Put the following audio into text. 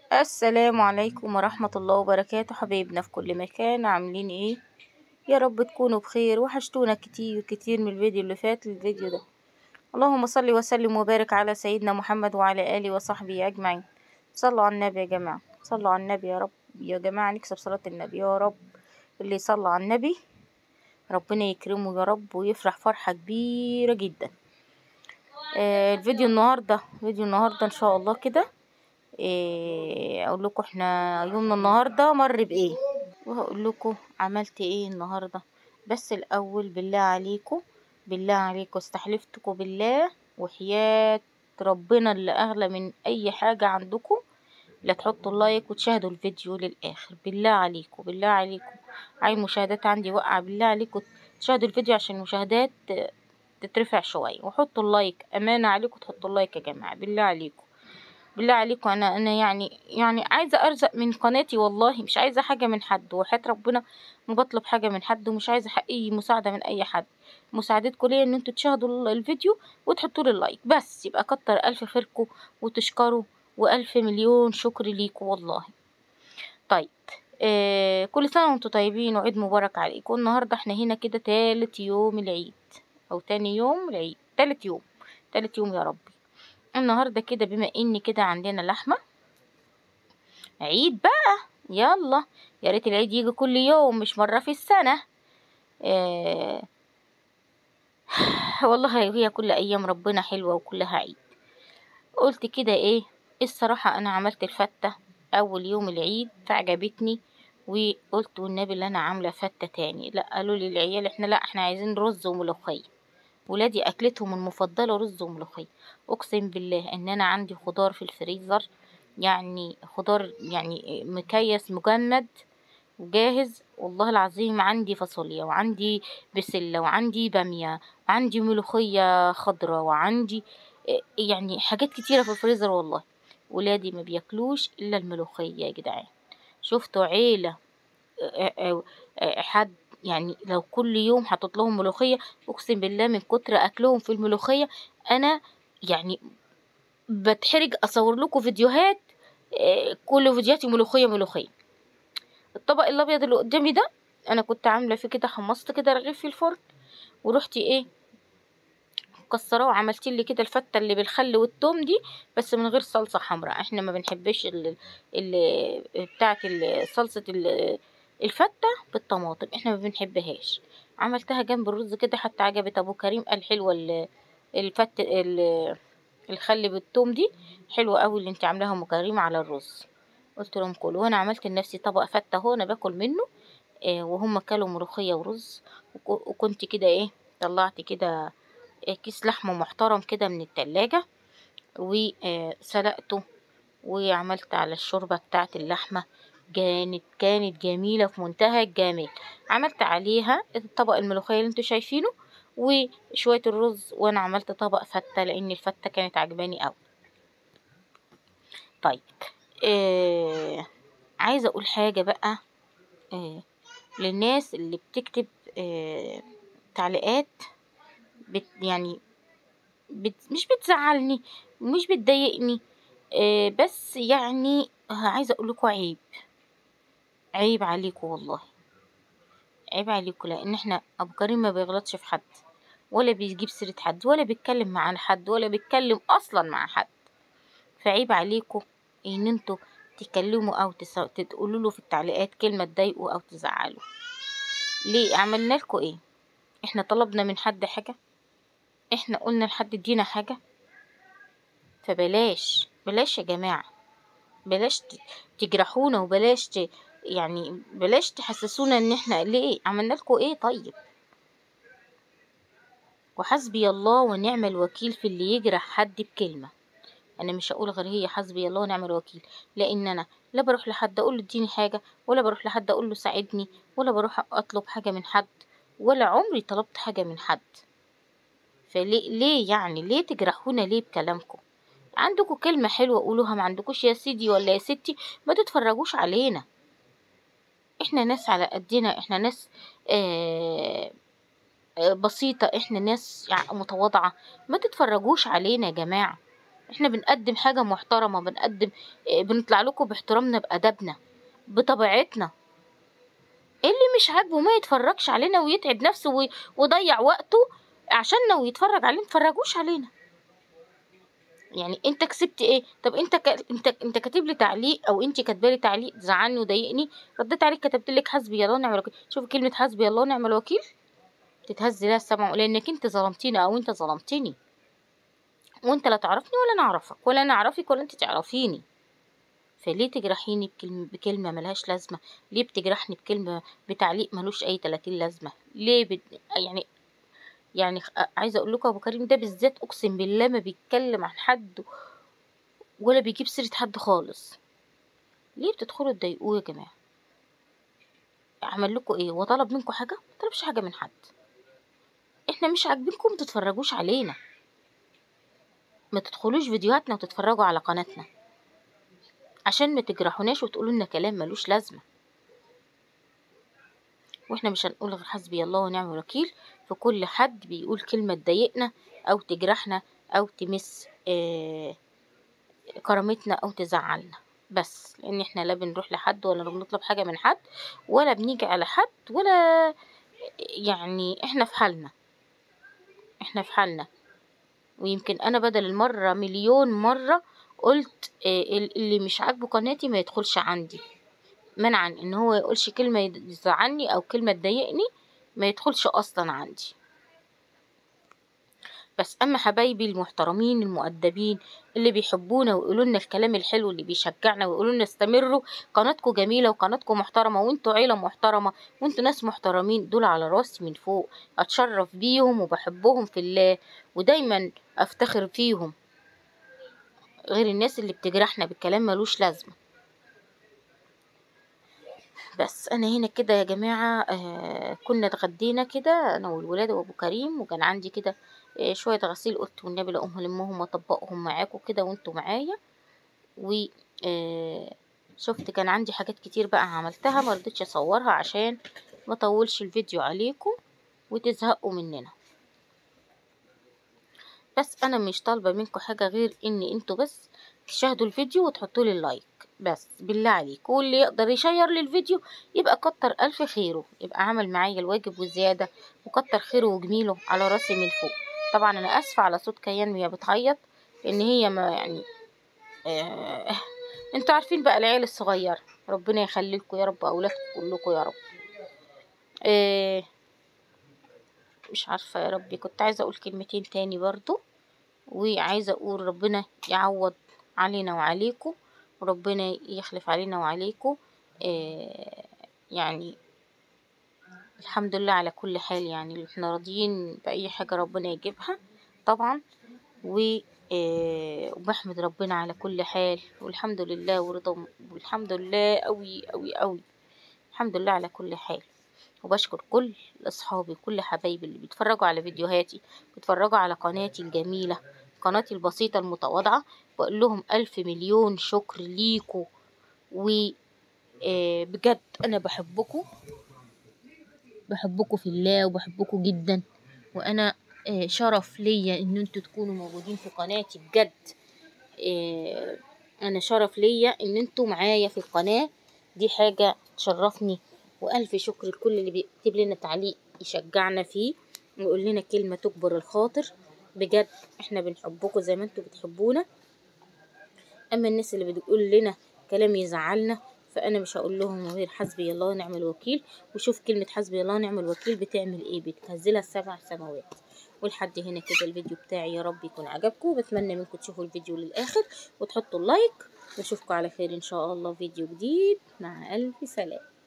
السلام عليكم ورحمة الله وبركاته حبايبنا في كل مكان عاملين ايه يا رب تكونوا بخير وحشتونا كتير كتير من الفيديو اللي فات للفيديو ده اللهم صل وسلم وبارك على سيدنا محمد وعلى آله وصحبه أجمعين صلوا على النبي يا جماعة صلوا على النبي يا رب يا جماعة نكسب صلاة النبي يا رب اللي يصلى على النبي ربنا يكرمه يا رب ويفرح فرحة كبيرة جدا آه الفيديو النهاردة فيديو النهاردة ان شاء الله كده إيه اقول لكم احنا يومنا النهارده مر بايه وهقول لكم عملت ايه النهارده بس الاول بالله عليكم بالله عليكم استحلفتكم بالله وحياة ربنا اللي اغلى من اي حاجه عندكم لا تحطوا اللايك وتشاهدوا الفيديو للاخر بالله عليكم بالله عليكم عايز مشاهدات عندي وقع بالله عليكم تشاهدوا الفيديو عشان المشاهدات تترفع شويه وحطوا اللايك امانه عليكم تحطوا اللايك يا جماعه بالله عليكم بالله عليكم انا انا يعني يعني عايزه ارزق من قناتي والله مش عايزه حاجه من حد وحياه ربنا ما بطلب حاجه من حد ومش عايزه اي مساعده من اي حد مساعدتكم ليا ان انتوا تشاهدوا الفيديو وتحطوا لي اللايك بس يبقى كتر الف خيركم وتشكروا والف مليون شكر ليكم والله طيب آه كل سنه وانتم طيبين وعيد مبارك عليكم النهارده احنا هنا كده تالت يوم العيد او تاني يوم العيد تالت يوم تالت يوم يا ربي النهاردة كده بما ان كده عندنا لحمة عيد بقى يلا يا ريت العيد يجي كل يوم مش مرة في السنة آه والله هي كل ايام ربنا حلوة وكلها عيد قلت كده ايه الصراحة انا عملت الفتة اول يوم العيد فعجبتني وقلت والنبي اللي انا عاملة فتة تاني لا قالوا لي العيال احنا لا احنا عايزين رز وملوخية ولادي اكلتهم المفضله رز وملوخيه اقسم بالله ان انا عندي خضار في الفريزر يعني خضار يعني مكيس مجمد وجاهز والله العظيم عندي فاصوليا وعندي بسله وعندي باميه وعندي ملوخيه خضراء وعندي يعني حاجات كتيره في الفريزر والله ولادي ما بياكلوش الا الملوخيه يا جدعان شفتوا عيله حد يعني لو كل يوم حطيت لهم ملوخيه اقسم بالله من كتر اكلهم في الملوخيه انا يعني بتحرج اصور لكم فيديوهات كل فيديوهاتي ملوخيه ملوخيه الطبق الابيض اللي قدامي ده انا كنت عامله فيه كده حمصت كده رغيف في الفرن ورحتي ايه مكسراه وعملت لي كده الفته اللي بالخل والثوم دي بس من غير صلصه حمراء احنا ما بنحبش ال ال بتاعه صلصه الفتة بالطماطم احنا ما بنحبهاش عملتها جنب الرز كده حتى عجبت ابو كريم قال حلوه الفت الخل بالثوم دي حلوه قوي اللي انت عاملاها ام كريم على الرز قلت لهم كلوا وانا عملت لنفسي طبق فتة اهو انا باكل منه اه وهم كلوا ملوخيه ورز وكنت كده ايه طلعت كده كيس لحمه محترم كده من التلاجة وسلقته وعملت على الشوربه بتاعه اللحمه كانت كانت جميلة في منتهى الجمال عملت عليها طبق الملوخية اللي انتوا شايفينه وشوية الرز وانا عملت طبق فتة لان الفتة كانت عجباني اوي طيب آه عايزة اقول حاجة بقى آه للناس اللي بتكتب آه تعليقات بت يعني بت مش بتزعلني مش بتضايقني آه بس يعني عايزة اقول لكم عيب عيب عليكم والله عيب عليكم لان احنا ابو كريم ما بيغلطش في حد ولا بيجيب سيرة حد ولا بيتكلم مع حد ولا بيتكلم اصلا مع حد فعيب عليكم ان انتوا تكلموا او تسو... تقولوا له في التعليقات كلمة تضايقوا او تزعلوا ليه عملنا لكم ايه احنا طلبنا من حد حاجة احنا قلنا لحد ادينا حاجة فبلاش بلاش يا جماعة بلاش تجرحونا وبلاش ت... يعني بلاش تحسسونا ان احنا ليه عملنا لكم ايه طيب وحسبي الله ونعم الوكيل في اللي يجرح حد بكلمة انا مش هقول غير هي حسبي الله ونعم الوكيل لان انا لا بروح لحد اقول له اديني حاجة ولا بروح لحد اقول له ساعدني ولا بروح اطلب حاجة من حد ولا عمري طلبت حاجة من حد فليه ليه يعني ليه تجرحونا ليه بكلامكم عندكم كلمة حلوة قولوها ما عندكوش يا سيدي ولا يا ستي ما تتفرجوش علينا احنا ناس على قدنا احنا ناس آه بسيطة احنا ناس متواضعة ما تتفرجوش علينا يا جماعة احنا بنقدم حاجة محترمة بنقدم آه، بنطلع لكم باحترامنا بأدبنا بطبيعتنا اللي مش عاجبه ما يتفرجش علينا ويتعب نفسه وي- ويضيع وقته عشاننا ويتفرج علينا متفرجوش علينا يعني انت كسبت ايه طب انت ك... انت انت كاتب لي تعليق او انت كاتبه لي تعليق زعلني وضايقني رديت عليك كتبت لك حسبي الله ونعم الوكيل شوف كلمه حسبي الله ونعم الوكيل تتهز لها السمع لانك انت ظلمتيني او انت ظلمتني وانت لا تعرفني ولا انا اعرفك ولا انا اعرفك ولا انت تعرفيني فليه تجرحيني بكلمة, بكلمة ملهاش لازمة ليه بتجرحني بكلمة بتعليق ملوش أي تلاتين لازمة ليه بت... يعني يعني خ- عايزة أقول لكم أبو كريم ده بالذات أقسم بالله ما بيتكلم عن حد ولا بيجيب سيرة حد خالص ليه بتدخلوا تضايقوه يا جماعة عمل لكم ايه وطلب منكم حاجة ما طلبش حاجة من حد احنا مش عاجبينكم متتفرجوش علينا ما تدخلوش فيديوهاتنا وتتفرجوا على قناتنا عشان ما تجرحوناش وتقولوا لنا كلام ملوش لازمة واحنا مش هنقول غير حسبي الله ونعم الوكيل في كل حد بيقول كلمة تضايقنا او تجرحنا او تمس آه كرامتنا او تزعلنا بس لان احنا لا بنروح لحد ولا بنطلب حاجة من حد ولا بنيجي على حد ولا يعني احنا في حالنا احنا في حالنا ويمكن انا بدل المرة مليون مرة قلت آه، اللي مش عاجبه قناتي ما يدخلش عندي منعا ان هو يقولش كلمة يزعلني او كلمة تضايقني ما يدخلش اصلا عندي بس اما حبايبي المحترمين المؤدبين اللي بيحبونا ويقولوا لنا الكلام الحلو اللي بيشجعنا ويقولوا لنا استمروا قناتكم جميله وقناتكم محترمه وانتوا عيله محترمه وانتوا ناس محترمين دول على راسي من فوق اتشرف بيهم وبحبهم في الله ودايما افتخر فيهم غير الناس اللي بتجرحنا بالكلام ملوش لازمه بس انا هنا كده يا جماعه آه كنا اتغدينا كده انا والولاد وابو كريم وكان عندي كده آه شويه غسيل قلت والنبي لاقوم هلمهم واطبقهم معاكم كده وانتوا معايا و آه شفت كان عندي حاجات كتير بقى عملتها ما رضيتش اصورها عشان ما اطولش الفيديو عليكم وتزهقوا مننا بس انا مش طالبه منكم حاجه غير ان انتوا بس تشاهدوا الفيديو وتحطوا لي اللايك بس بالله عليك واللي يقدر يشير لي الفيديو يبقى كتر الف خيره يبقى عمل معايا الواجب والزياده وكتر خيره وجميله على راسي من فوق طبعا انا اسفه على صوت كيان وهي بتعيط لان هي ما يعني آه انتوا عارفين بقى العيال الصغير ربنا يخلي لكم يا رب اولادكم كلكم يا رب آه مش عارفه يا ربي كنت عايزه اقول كلمتين تاني برضو وعايزه اقول ربنا يعوض علينا وعليكم وربنا يخلف علينا وعليكم آه يعني الحمد لله على كل حال يعني احنا راضيين بأي حاجة ربنا يجيبها طبعا و آه وبحمد ربنا على كل حال والحمد لله ورضا والحمد لله قوي قوي قوي الحمد لله على كل حال وبشكر كل اصحابي كل حبايبي اللي بيتفرجوا على فيديوهاتي بيتفرجوا على قناتي الجميله قناتي البسيطه المتواضعه بقول لهم الف مليون شكر ليكوا و آه بجد انا بحبكم بحبكم في الله وبحبكم جدا وانا آه شرف ليا ان انتوا تكونوا موجودين في قناتي بجد آه انا شرف ليا ان انتوا معايا في القناه دي حاجه تشرفني والف شكر لكل اللي بيكتب لنا تعليق يشجعنا فيه ويقول لنا كلمه تكبر الخاطر بجد احنا بنحبكم زي ما انتوا بتحبونا اما الناس اللي بتقول لنا كلام يزعلنا فانا مش هقول لهم غير حسبي الله ونعم الوكيل وشوف كلمه حسبي الله ونعم الوكيل بتعمل ايه بتنزلها السبع سماوات ولحد هنا كده الفيديو بتاعي يا رب يكون عجبكم بتمنى منكم تشوفوا الفيديو للاخر وتحطوا اللايك واشوفكم على خير ان شاء الله فيديو جديد مع الف سلام